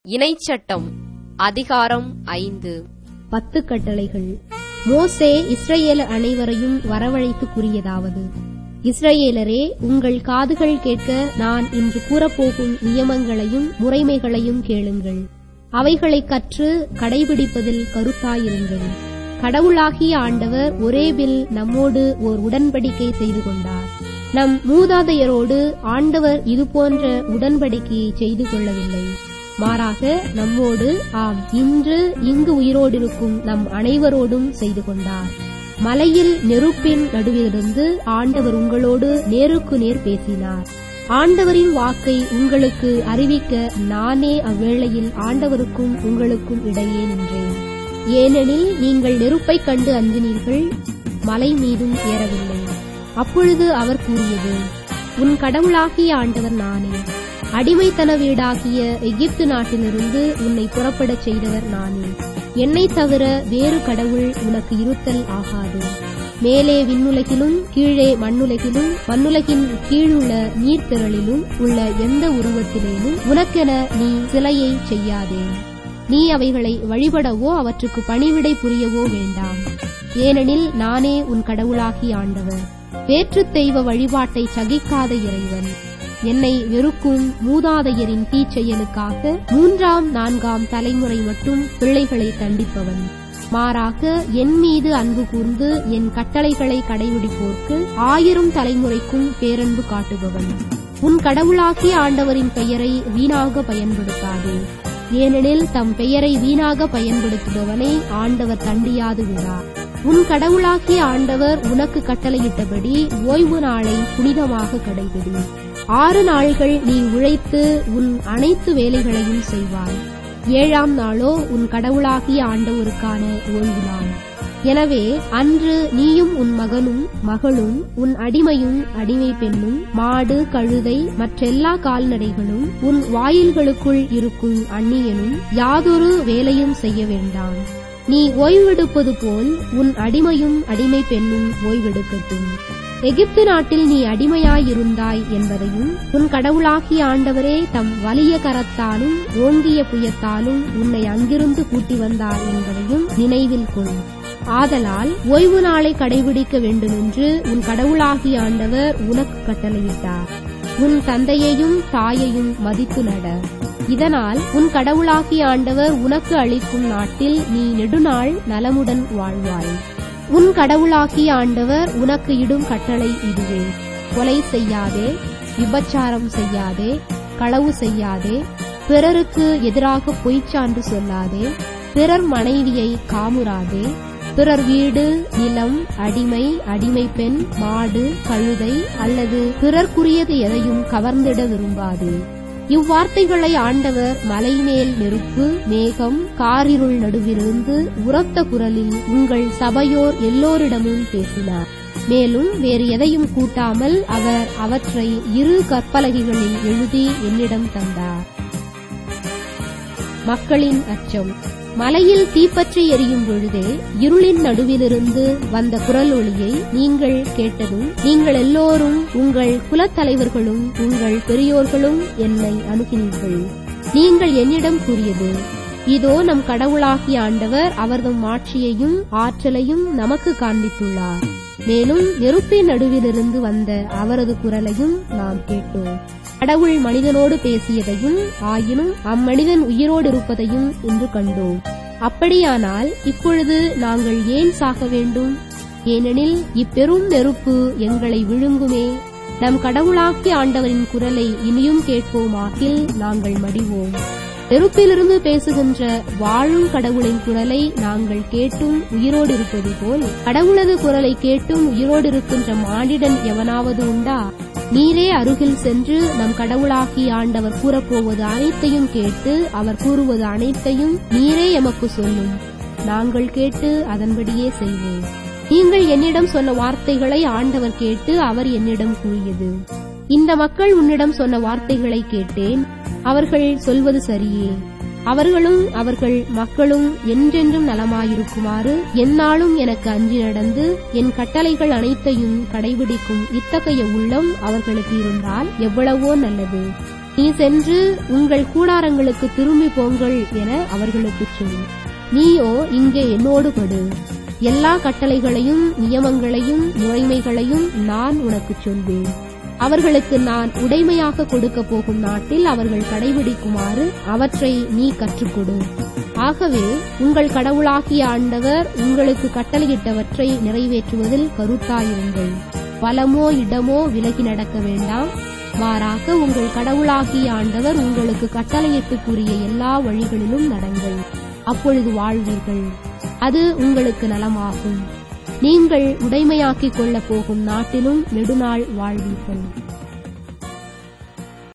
இணைச்சட்டம் அதிகாரம் ஐந்து பத்து கட்டளைகள் மோசே இஸ்ரவேலர் அனைவரையும் வரவழைத்து கூறியதாவது இஸ்ரவேலரே உங்கள் காதுகள் கேட்க நான் இன்று கூறப்போகும் நியமங்களையும் முறைமைகளையும் கேளுங்கள் அவைகளைக் கற்று கடைபிடிப்பதில் கருத்தாயிருங்கள் கடவுளாகிய ஆண்டவர் ஒரேவில் நம்மோடு ஓர் உடன்படிக்கை செய்து கொண்டார் நம் மூதாதையரோடு ஆண்டவர் இதுபோன்ற உடன்படிக்கையை செய்து கொள்ளவில்லை மாறாக நம்மோடு ஆம் இன்று இங்கு உயிரோடிருக்கும் நம் அனைவரோடும் செய்து கொண்டார் மலையில் நெருப்பின் நடுவிலிருந்து ஆண்டவர் உங்களோடு நேருக்கு நேர் பேசினார் ஆண்டவரின் வாக்கை உங்களுக்கு அறிவிக்க நானே அவ்வேளையில் ஆண்டவருக்கும் உங்களுக்கும் இடையே நின்றேன் ஏனெனில் நீங்கள் நெருப்பைக் கண்டு அஞ்சினீர்கள் மலை மீதும் ஏறவில்லை அப்பொழுது அவர் கூறியது உன் கடவுளாகிய ஆண்டவர் நானே அடிமைத்தன வீடாகிய எகிப்து நாட்டிலிருந்து உன்னை புறப்படச் செய்தவர் நானே என்னை தவிர வேறு கடவுள் உனக்கு இருத்தல் ஆகாது மேலே விண்ணுலகிலும் கீழே மண்ணுலகிலும் மண்ணுலகின் கீழுள்ள நீர்த்திரளிலும் உள்ள எந்த உருவத்திலேனும் உனக்கென நீ சிலையை செய்யாதே நீ அவைகளை வழிபடவோ அவற்றுக்கு பணிவிடை புரியவோ வேண்டாம் ஏனெனில் நானே உன் கடவுளாகிய ஆண்டவர் வேற்றுத் தெய்வ வழிபாட்டை சகிக்காத இறைவன் என்னை வெறுக்கும் மூதாதையரின் தீச்செயலுக்காக மூன்றாம் நான்காம் தலைமுறை மட்டும் பிள்ளைகளை தண்டிப்பவன் மாறாக என் மீது அன்பு கூர்ந்து என் கட்டளைகளை கடைபிடிப்போர்க்கு ஆயிரம் தலைமுறைக்கும் பேரன்பு காட்டுபவன் உன் கடவுளாகிய ஆண்டவரின் பெயரை வீணாக பயன்படுத்தாதே ஏனெனில் தம் பெயரை வீணாக பயன்படுத்துபவனை ஆண்டவர் தண்டியாது விடார் உன் கடவுளாகிய ஆண்டவர் உனக்கு கட்டளையிட்டபடி ஓய்வு நாளை புனிதமாக கடைபிடி ஆறு நாள்கள் நீ உழைத்து உன் அனைத்து வேலைகளையும் செய்வாய் ஏழாம் நாளோ உன் கடவுளாகிய ஆண்டவருக்கான ஓய்வு நாள் எனவே அன்று நீயும் உன் மகனும் மகளும் உன் அடிமையும் அடிமை பெண்ணும் மாடு கழுதை மற்றெல்லா கால்நடைகளும் உன் வாயில்களுக்குள் இருக்கும் அந்நியனும் யாதொரு வேலையும் செய்ய வேண்டாம் நீ ஓய்வெடுப்பது போல் உன் அடிமையும் அடிமை பெண்ணும் ஓய்வெடுக்கட்டும் எகிப்து நாட்டில் நீ அடிமையாயிருந்தாய் என்பதையும் உன் கடவுளாகிய ஆண்டவரே தம் வலிய கரத்தாலும் ஓங்கிய புயத்தாலும் உன்னை அங்கிருந்து கூட்டி வந்தார் என்பதையும் நினைவில் கொள் ஆதலால் ஓய்வு நாளை கடைபிடிக்க வேண்டுமென்று உன் கடவுளாகிய ஆண்டவர் உனக்கு கட்டளையிட்டார் உன் தந்தையையும் தாயையும் மதித்து நட இதனால் உன் கடவுளாகிய ஆண்டவர் உனக்கு அளிக்கும் நாட்டில் நீ நெடுநாள் நலமுடன் வாழ்வாய் உன் கடவுளாகிய ஆண்டவர் உனக்கு இடும் கட்டளை இதுவே கொலை செய்யாதே விபச்சாரம் செய்யாதே களவு செய்யாதே பிறருக்கு எதிராக பொய்ச்சான்று சொல்லாதே பிறர் மனைவியை காமுறாதே பிறர் வீடு நிலம் அடிமை அடிமை பெண் மாடு கழுதை அல்லது பிறர்க்குரியது எதையும் கவர்ந்திட விரும்பாதே இவ்வார்த்தைகளை ஆண்டவர் மலைமேல் நெருப்பு மேகம் காரிருள் நடுவிலிருந்து உரத்த குரலில் உங்கள் சபையோர் எல்லோரிடமும் பேசினார் மேலும் வேறு எதையும் கூட்டாமல் அவர் அவற்றை இரு கற்பலகைகளில் எழுதி என்னிடம் தந்தார் மக்களின் அச்சம் மலையில் தீப்பற்றி எரியும் பொழுதே இருளின் நடுவிலிருந்து வந்த குரல் ஒளியை நீங்கள் கேட்டதும் நீங்கள் எல்லோரும் உங்கள் குலத்தலைவர்களும் உங்கள் பெரியோர்களும் என்னை அணுகினீர்கள் நீங்கள் என்னிடம் கூறியது இதோ நம் கடவுளாகிய ஆண்டவர் அவர்தம் ஆட்சியையும் ஆற்றலையும் நமக்கு காண்பித்துள்ளார் மேலும் நெருப்பின் நடுவிலிருந்து வந்த அவரது குரலையும் நாம் கேட்டோம் கடவுள் மனிதனோடு பேசியதையும் ஆயினும் அம்மனிதன் உயிரோடு இருப்பதையும் இன்று கண்டோம் அப்படியானால் இப்பொழுது நாங்கள் ஏன் சாக வேண்டும் ஏனெனில் இப்பெரும் நெருப்பு எங்களை விழுங்குமே நம் கடவுளாகிய ஆண்டவரின் குரலை இனியும் கேட்போமாகில் நாங்கள் மடிவோம் நெருப்பிலிருந்து பேசுகின்ற வாழும் கடவுளின் குரலை நாங்கள் கேட்டும் உயிரோடு இருப்பது போல் கடவுளது குரலை கேட்டும் உயிரோடு இருக்கின்ற மானிடன் எவனாவது உண்டா நீரே அருகில் சென்று நம் கடவுளாகிய ஆண்டவர் கூறப்போவது அனைத்தையும் கேட்டு அவர் கூறுவது அனைத்தையும் நீரே எமக்கு சொல்லும் நாங்கள் கேட்டு அதன்படியே செய்வோம் நீங்கள் என்னிடம் சொன்ன வார்த்தைகளை ஆண்டவர் கேட்டு அவர் என்னிடம் கூறியது இந்த மக்கள் உன்னிடம் சொன்ன வார்த்தைகளை கேட்டேன் அவர்கள் சொல்வது சரியே அவர்களும் அவர்கள் மக்களும் என்றென்றும் நலமாயிருக்குமாறு எந்நாளும் எனக்கு அஞ்சி நடந்து என் கட்டளைகள் அனைத்தையும் கடைபிடிக்கும் இத்தகைய உள்ளம் அவர்களுக்கு இருந்தால் எவ்வளவோ நல்லது நீ சென்று உங்கள் கூடாரங்களுக்கு திரும்பி போங்கள் என அவர்களுக்குச் சொல் நீயோ இங்கே என்னோடு படு எல்லா கட்டளைகளையும் நியமங்களையும் முறைமைகளையும் நான் உனக்குச் சொல்வேன் அவர்களுக்கு நான் உடைமையாக கொடுக்கப் போகும் நாட்டில் அவர்கள் கடைபிடிக்குமாறு அவற்றை நீ கற்றுக்கொடு ஆகவே உங்கள் கடவுளாகிய ஆண்டவர் உங்களுக்கு கட்டளையிட்டவற்றை நிறைவேற்றுவதில் கருத்தாயிருங்கள் வலமோ இடமோ விலகி நடக்க வேண்டாம் மாறாக உங்கள் கடவுளாகிய ஆண்டவர் உங்களுக்கு கட்டளையிட்டு கூறிய எல்லா வழிகளிலும் நடங்கள் அப்பொழுது வாழ்வீர்கள் அது உங்களுக்கு நலமாகும் நீங்கள் உடைமையாக்கிக் கொள்ளப் போகும் நாட்டிலும் நெடுநாள் வாழ்வீர்கள்